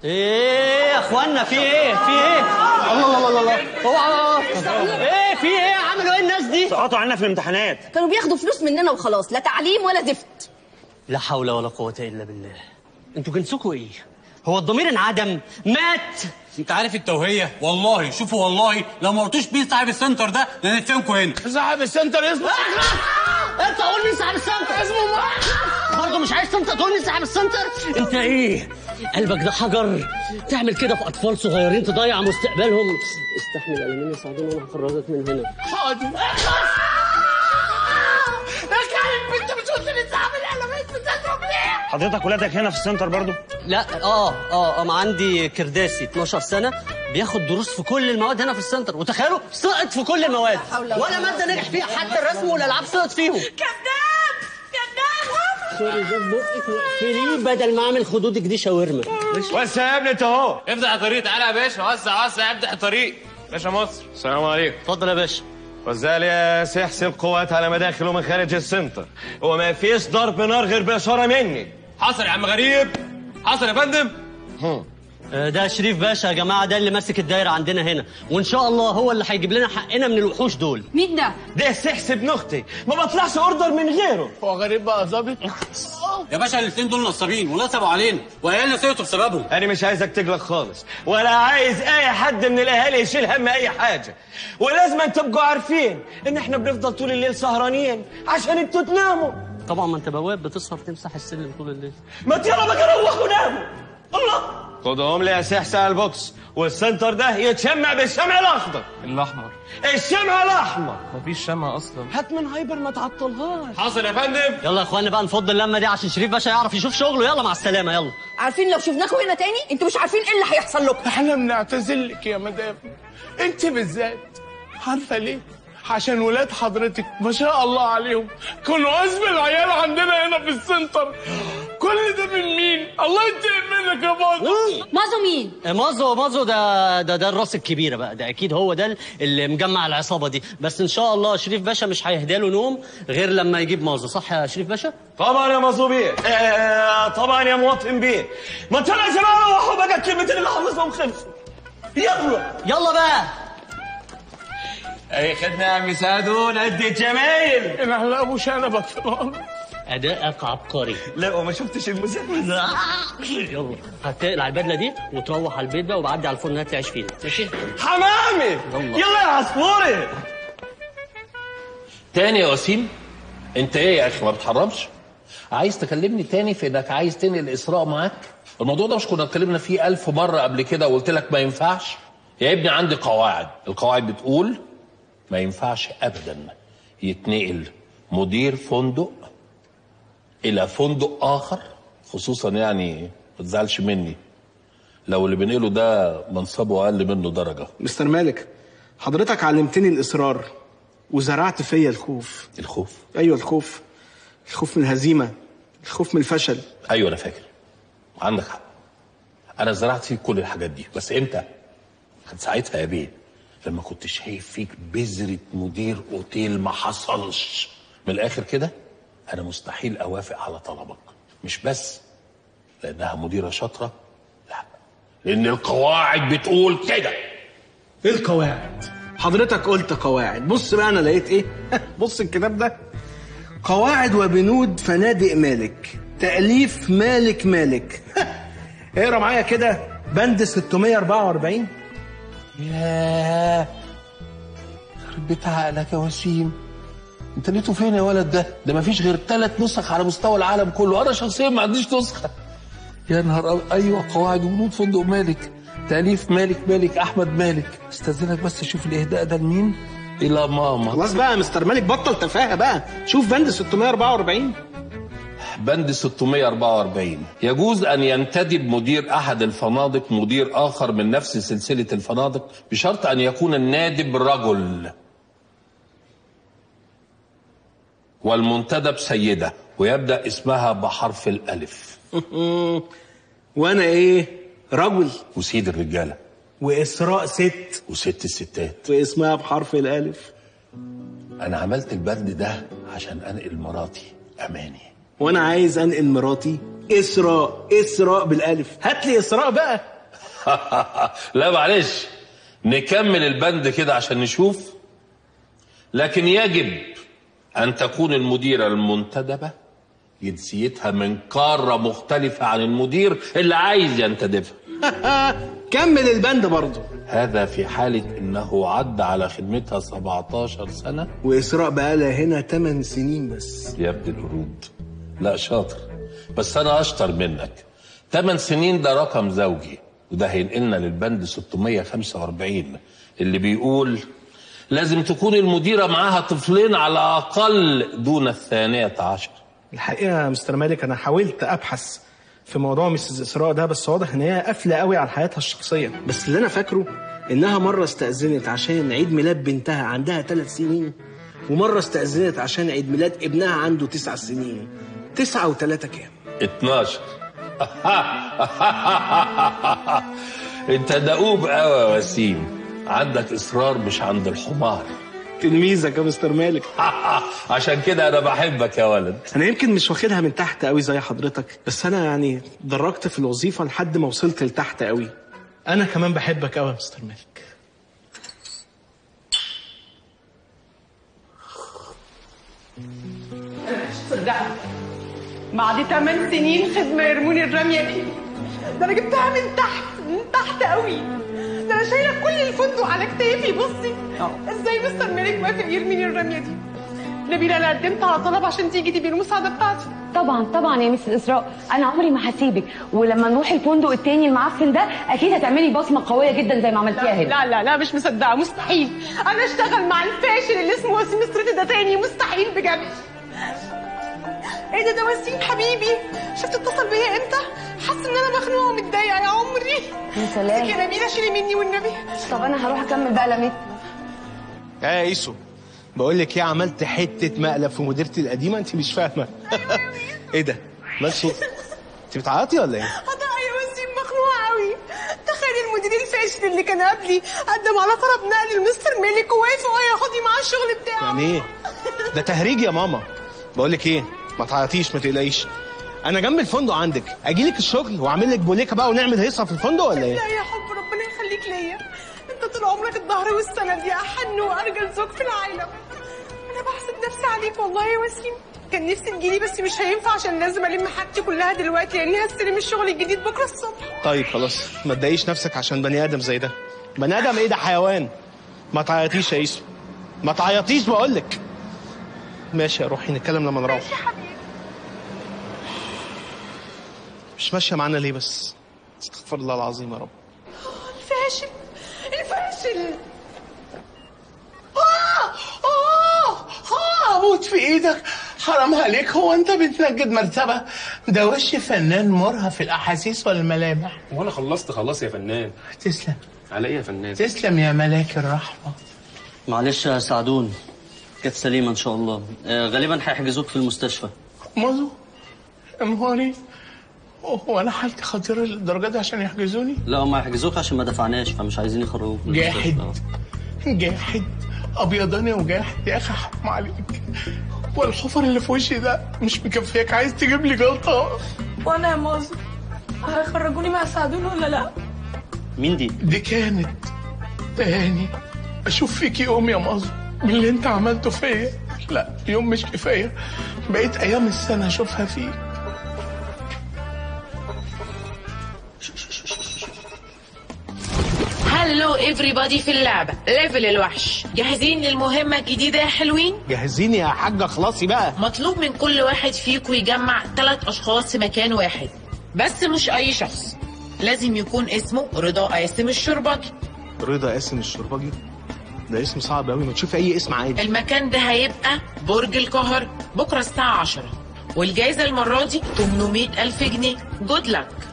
ايه يا اخوانا في ايه في ايه الله الله الله الله اوعى ايه في ايه عملوا ايه الناس دي سقطوا عنا في الامتحانات كانوا بياخدوا فلوس مننا وخلاص لا تعليم ولا زفت لا حول ولا قوه الا بالله انتوا جنسكوا ايه هو الضمير انعدم مات انت عارف التوهيه والله شوفوا والله لو ما قلتوش مين صاحب السنتر ده لنتفهمكم هنا صاحب السنتر اسمه انت قول مين صاحب السنتر اسمه برضه مش عايز انت تقول مين صاحب السنتر انت ايه قلبك ده حجر تعمل كده في اطفال صغيرين تضيع مستقبلهم استحمل الالمين يا سعدين وانا هخرجك من هنا حاضر يا كلب انت مش قلت لي صاحب القلمات بتضرب ليه؟ حضرتك ولادك هنا في السنتر برضو لا اه اه اه عندي كرداسي 12 سنه بياخد دروس في كل المواد هنا في السنتر وتخيلوا سقط في كل المواد ولا ماده نجح فيها حتى الرسم والالعاب سقط فيهم كذاب كذاب سوري ده بقك واقفليه بدل ما اعمل خدودك دي شاورما وسع يا ابني انت اهو افتح الطريق تعالى يا باشا وسع وسع افتح الطريق باشا مصر السلام عليكم اتفضل يا باشا وزال يا سحس القوات على مداخل ومن خارج السنتر وما فيش ضرب نار غير بإشارة مني حصل يا عم غريب حصل يا فندم آه، ده شريف باشا يا جماعه ده اللي ماسك الدايره عندنا هنا وان شاء الله هو اللي هيجيب لنا حقنا من الوحوش دول مين ده؟ ده سحس ابن اختي ما بطلعش اوردر من غيره هو غريب بقى ظابط يا باشا الاثنين دول نصابين ونصبوا علينا وعيالنا سقطوا بسببهم انا مش عايزك تقلق خالص ولا عايز اي حد من الاهالي يشيل هم اي حاجه ولازم أن تبقوا عارفين ان احنا بنفضل طول الليل سهرانين عشان انتوا تناموا طبعا ما انت بواب بتسهر تمسح السلم طول الليل ما يلا بقى روحوا ناموا الله خدهم لي يا سحس على البوكس والسنتر ده يتشمع بالشمع الاخضر الاحمر الشمع الاحمر مفيش شمع اصلا هات من هايبر ما تعطلهاش حصل يا فندم يلا يا اخوانا بقى نفض اللمه دي عشان شريف باشا يعرف يشوف شغله يلا مع السلامه يلا عارفين لو شفناكم هنا تاني انتوا مش عارفين ايه اللي هيحصل لكم احنا بنعتذر لك يا مدام انت بالذات عارفه ليه عشان ولاد حضرتك ما شاء الله عليهم كانوا ازمه العيال عندنا هنا في السنتر كل ده من مين الله ينتقم منك يا بابا مازو مين؟ مازو مازو ده ده ده الراس الكبيره بقى ده اكيد هو ده اللي مجمع العصابه دي بس ان شاء الله شريف باشا مش هيهدى له نوم غير لما يجيب مازو صح يا شريف باشا طبعا يا مازو بيه آه طبعا يا مواطن بيه ما انتوا يا جماعه روحوا بقى الكلمتين اللي حافظهم خلصوا يلا يلا بقى اي خدمه يا عم سعدون قد الجمايل انا لا ابو شنبك في الارض ادائك عبقري لا وما شفتش المسلسل يلا هتقلع البدله دي وتروح على البيت بقى وبعدي على الفرن تعيش فيها ماشي حمامي يلا. يلا يا عصفوري تاني يا وسيم انت ايه يا اخي ما بتحرمش عايز تكلمني تاني في انك عايز تنقل اسراء معاك الموضوع ده مش كنا اتكلمنا فيه ألف مرة قبل كده وقلت لك ما ينفعش يا ابني عندي قواعد القواعد بتقول ما ينفعش ابدا يتنقل مدير فندق الى فندق اخر خصوصا يعني ما تزعلش مني لو اللي بنقله ده منصبه اقل منه درجه مستر مالك حضرتك علمتني الإصرار وزرعت فيا الخوف الخوف أيوة الخوف الخوف من الهزيمة الخوف من الفشل ايوه انا فاكر عندك حق انا زرعت فيك كل الحاجات دي بس امتى كان ساعتها يا بيه لما كنت شايف فيك بذرة مدير اوتيل ما حصلش من الاخر كده انا مستحيل اوافق على طلبك مش بس لانها مديرة شاطرة لا لان القواعد بتقول كده إيه القواعد حضرتك قلت قواعد بص بقى أنا لقيت إيه بص الكتاب ده قواعد وبنود فنادق مالك تأليف مالك مالك اقرا معايا كده بند 644 ياه يخرب بيت عقلك يا وسيم انت لقيته فين يا ولد ده؟ ده مفيش غير ثلاث نسخ على مستوى العالم كله، انا شخصيا ما عنديش نسخه. يا نهار أبيض. ايوه قواعد وبنود فندق مالك، تاليف مالك مالك احمد مالك، استاذنك بس شوف الاهداء ده لمين؟ الى ماما. خلاص بقى يا مستر مالك بطل تفاهة بقى شوف بند 644 بند 644 يجوز أن ينتدب مدير أحد الفنادق مدير آخر من نفس سلسلة الفنادق بشرط أن يكون النادب رجل والمنتدب سيدة ويبدأ اسمها بحرف الألف وأنا إيه رجل وسيد الرجالة وإسراء ست وست الستات واسمها بحرف الألف أنا عملت البند ده عشان أنقل مراتي أماني وأنا عايز أنقل مراتي اسراء اسراء بالالف هات لي اسراء بقى لا معلش نكمل البند كده عشان نشوف لكن يجب أن تكون المديرة المنتدبة جنسيتها من قارة مختلفة عن المدير اللي عايز ينتدبها كمل البند برضه هذا في حالة إنه عدى على خدمتها 17 سنة واسراء بقى لها هنا 8 سنين بس يا ابن القرود لا شاطر بس أنا أشطر منك 8 سنين ده رقم زوجي وده هينقلنا للبند 645 اللي بيقول لازم تكون المديرة معاها طفلين على الأقل دون الثانية عشر الحقيقه يا مستر مالك انا حاولت ابحث في موضوع مسز اسراء ده بس واضح ان هي قافله قوي على حياتها الشخصيه بس اللي انا فاكره انها مره استاذنت عشان عيد ميلاد بنتها عندها ثلاث سنين ومره استاذنت عشان عيد ميلاد ابنها عنده تسع سنين تسعة وثلاثة كام 12 انت دؤوب قوي يا وسيم عندك اصرار مش عند الحمار تلميذك يا مستر مالك عشان كده انا بحبك يا ولد انا يمكن مش واخدها من تحت قوي زي حضرتك بس انا يعني درجت في الوظيفه لحد ما وصلت لتحت قوي انا كمان بحبك قوي يا مستر مالك صدقني بعد 8 سنين خدمة يرموني الرمية دي ده انا جبتها من تحت من تحت قوي ده انا شايله كل الفندق على كتافي بصي ازاي مستر مالك وافق يرميني الرمية دي نبيلة انا قدمت على طلب عشان تيجي تبقي المساعدة بتاعتي طبعا طبعا يا مس اسراء انا عمري ما هسيبك ولما نروح الفندق التاني المعفن ده اكيد هتعملي بصمه قويه جدا زي ما عملتيها هنا لا لا لا مش مصدقة مستحيل انا اشتغل مع الفاشل اللي اسمه وسيم ستريت ده تاني مستحيل بجد ايه ده ده وسيم حبيبي شفت اتصل بيا امتى حاسه ان انا مخنوقه ومتضايقه يا عمري يا سلام. يا نبيله شيلي مني والنبي طب انا هروح اكمل بقى لميت يا ايسو بقول لك ايه عملت حته مقلب في مديرتي القديمه انت مش فاهمه ايه ده مال صوت انت بتعيطي ولا ايه هذا يا وسيم مخنوقه قوي تخيل المدير الفاشل اللي كان قبلي قدم على طلب نقل لمستر مالك ووافق وهياخدني معاه الشغل بتاعه يعني ايه ده تهريج يا ماما بقول لك ايه ما تعيطيش ما تقلقيش انا جنب الفندق عندك اجي لك الشغل واعمل لك بوليكه بقى ونعمل هيصه في الفندق ولا ايه لا يا حب ربنا يخليك ليا انت طول عمرك الظهر والسند يا احن وارجل زوج في العالم انا بحسد نفسي عليك والله يا وسيم كان نفسي تجيلي بس مش هينفع عشان لازم الم حاجتي كلها دلوقتي لاني هستلم الشغل الجديد بكره الصبح طيب خلاص ما تضايقيش نفسك عشان بني ادم زي ده بني ادم ايه ده حيوان ما تعيطيش يا يسو ما تعيطيش بقول لك ماشي يا روحي نتكلم لما نروح مش ماشيه معانا ليه بس استغفر الله العظيم يا رب الفاشل الفاشل آه آه آه اموت في ايدك حرام عليك هو انت بتنجد مرتبه ده وش فنان مرهف الاحاسيس والملامح وانا خلصت خلاص يا فنان تسلم على ايه يا فنان تسلم يا ملاك الرحمه معلش يا سعدون كانت سليمة إن شاء الله آه، غالبا هيحجزوك في المستشفى مازو يا نهاري هو انا حالتي خطيره للدرجه دي عشان يحجزوني لا هم هيحجزوك عشان ما دفعناش فمش عايزين يخرجوك من جاحد. المستشفى. جاحد ابيضاني وجاحد يا اخي حرام عليك والحفر اللي في وشي ده مش مكفياك عايز تجيب لي جلطه وانا يا مازو هيخرجوني مع سعدون ولا لا مين دي؟ دي كانت تاني اشوف فيك يوم يا مازو باللي انت عملته فيا لا يوم مش كفايه بقيت ايام السنه اشوفها فيك هلو everybody في اللعبة ليفل الوحش جاهزين للمهمة الجديدة يا حلوين؟ جهزيني يا حاجه خلاصي بقى مطلوب من كل واحد فيكم يجمع ثلاث أشخاص في مكان واحد بس مش أي شخص لازم يكون اسمه رضا قاسم الشربجي رضا قاسم الشربجي ده اسم صعب قوي ما تشوفي اي اسم عادي المكان ده هيبقى برج القاهرة بكرة الساعة 10 والجايزة المرة دي 800 ألف جنيه جود لك